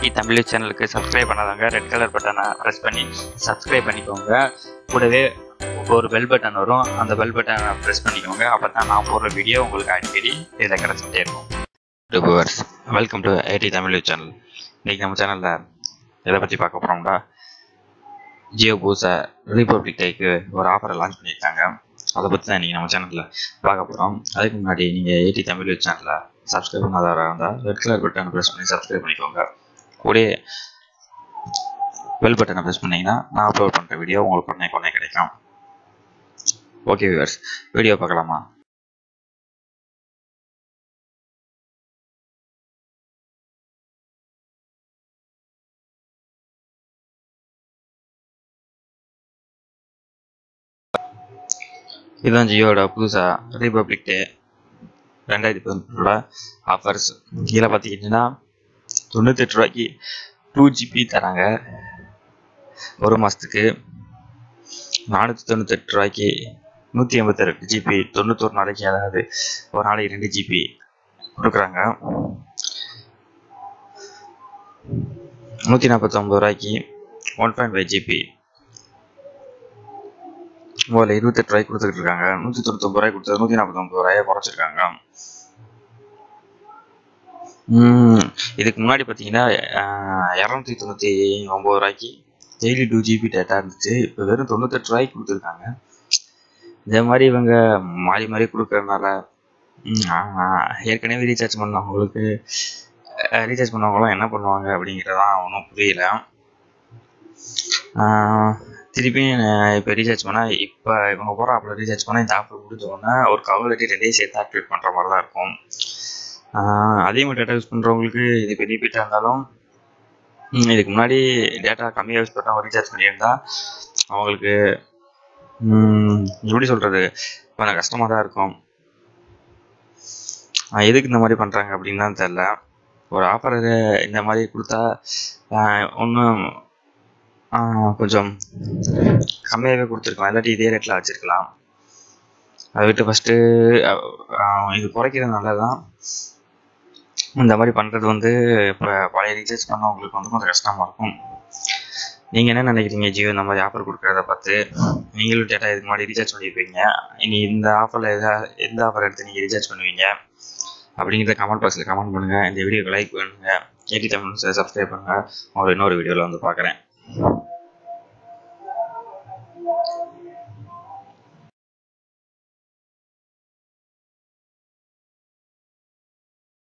ஏடி தமிழ் சேனலுக்கு சப்ஸ்கிரைப் பண்ணாதவங்க red colour பட்டனை ப்ரெஸ் பண்ணி சப்ஸ்கிரைப் பண்ணிக்கோங்க கூடவே ஒரு பெல் பட்டன் வரும் அந்த பெல் பட்டனை ப்ரெஸ் பண்ணிக்கோங்க அப்போ தான் நான் போடுற வீடியோ உங்களுக்கு அடிக்கடி இதில் கிடச்சிட்டே இருக்கும் YouTubers welcome to AD Tamil channel இன்றைக்கி நம்ம சேனலில் எதை பற்றி பார்க்க போகிறோம்னா ஜியோ புதுசாக ரிபப்ளிக் டேக்கு ஒரு ஆஃபரை லான்ச் பண்ணியிருக்காங்க அதை பற்றி தான் இன்றைக்கி நம்ம சேனலில் பார்க்க போகிறோம் அதுக்கு முன்னாடி நீங்கள் ஏடி தமிழ் சேனலில் சப்ஸ்கிரைப் பண்ணாதவராக இருந்தால் ரெட் கலர் பட்டனை ப்ரெஸ் பண்ணி சப்ஸ்கிரைப் பண்ணிக்கோங்க கூடயே பெல் பட்டனை ப்ரெஸ் பண்ணிங்கன்னா நான் அப்லோட் பண்ணுற வீடியோ உங்களுக்கு உடனே உடனே கிடைக்கும் ஓகே வியூவர்ஸ் வீடியோ பார்க்கலாமா இதுதான் ஜியோட புதுசாக ரிபப்ளிக் டே ரெண்டாயிரத்தி பதினொன்றோட ஆஃபர்ஸ் கீழே பார்த்துக்கிட்டிங்கன்னா தொண்ணூத்தெட்டு ரூபாய்க்கு டூ ஜிபி தராங்க ஒரு மாதத்துக்கு நானூற்றி தொண்ணூத்தெட்டு ரூபாய்க்கு நூற்றி எண்பத்தி ரெண்டு ஜிபி தொண்ணூத்தொரு நாளைக்கு அதாவது ஒரு நாளைக்கு ரெண்டு ஜிபி கொடுக்குறாங்க நூற்றி நாற்பத்தொம்பது ரூபாய்க்கு ஒன் பாயிண்ட் ஃபைவ் ஜிபி முதல்ல இருபத்தெட்டு ரூபாய்க்கு கொடுத்துட்டு இருக்காங்க நூற்றி தொண்ணூத்தொம்பது ரூபாய்க்கு கொடுத்தது நூற்றி நாற்பத்தொம்பது ரூபாயை குறைச்சிருக்காங்க இதுக்கு முன்னாடி பார்த்தீங்கன்னா இரநூத்தி தொண்ணூற்றி ஒம்பது ரூபாய்க்கு டெய்லி டூ ஜிபி டேட்டா இருந்துச்சு இப்போ வெறும் தொண்ணூத்தெட்டு ரூபாய்க்கு கொடுத்துருக்காங்க இதே மாதிரி இவங்க மாறி மாறி கொடுக்கறதுனால ஏற்கனவே ரீசார்ஜ் பண்ணவங்களுக்கு ரீசார்ஜ் பண்ணவங்களாம் என்ன பண்ணுவாங்க அப்படிங்கிறதான் ஒன்றும் புரியல திருப்பியும் இப்போ ரீசார்ஜ் பண்ணால் இப்போ இவங்க போகிற ஆப்பில் ரீசார்ஜ் பண்ணால் இந்த ஆப்பில் முடிஞ்சோடனே ஒரு கவர் லெட்டி ரெண்டையும் சேர்த்து ஆக்டிவேட் பண்ணுற மாதிரி தான் இருக்கும் அதிகமாக டேட்டா யூஸ் பண்ணுறவங்களுக்கு இது பெரிய பீட்டாக இருந்தாலும் இதுக்கு முன்னாடி டேட்டா கம்மியாக யூஸ் பண்ணால் ரீசார்ஜ் பண்ணியிருந்தா அவங்களுக்கு எப்படி சொல்கிறது கொஞ்சம் கஷ்டமாக தான் இருக்கும் எதுக்கு இந்த மாதிரி பண்ணுறாங்க அப்படின்னு தான் தெரில ஒரு ஆஃபர் இந்த மாதிரி கொடுத்தா ஒன்றும் கொஞ்சம் கம்மியாகவே கொடுத்துருக்கலாம் இல்லாட்டி இதே ரேட்டில் வச்சுருக்கலாம் அதை விட்டு ஃபஸ்ட்டு இது குறைக்கிறது நல்லதான் இந்த மாதிரி பண்ணுறது வந்து இப்போ பழைய ரீசார்ஜ் பண்ணவங்களுக்கு வந்து கொஞ்சம் கஷ்டமாக இருக்கும் நீங்கள் என்ன நினைக்கிறீங்க ஜியோ இந்த மாதிரி ஆஃபர் கொடுக்குறத பார்த்து நீங்களும் டேட்டா இதுக்கு முன்னாடி ரீசார்ஜ் பண்ணியிருப்பீங்க இனி இந்த ஆஃபரில் எதா எந்த ஆஃபர் எடுத்து நீங்கள் ரீசார்ஜ் பண்ணுவீங்க அப்படிங்கிறத கமெண்ட் பாக்ஸில் கமெண்ட் பண்ணுங்கள் இந்த வீடியோக்கு லைக் பண்ணுங்கள் ஏடி தமிழ் சப்ஸ்கிரைப் பண்ணுங்கள் உங்களை இன்னொரு வீடியோவில் வந்து பார்க்குறேன்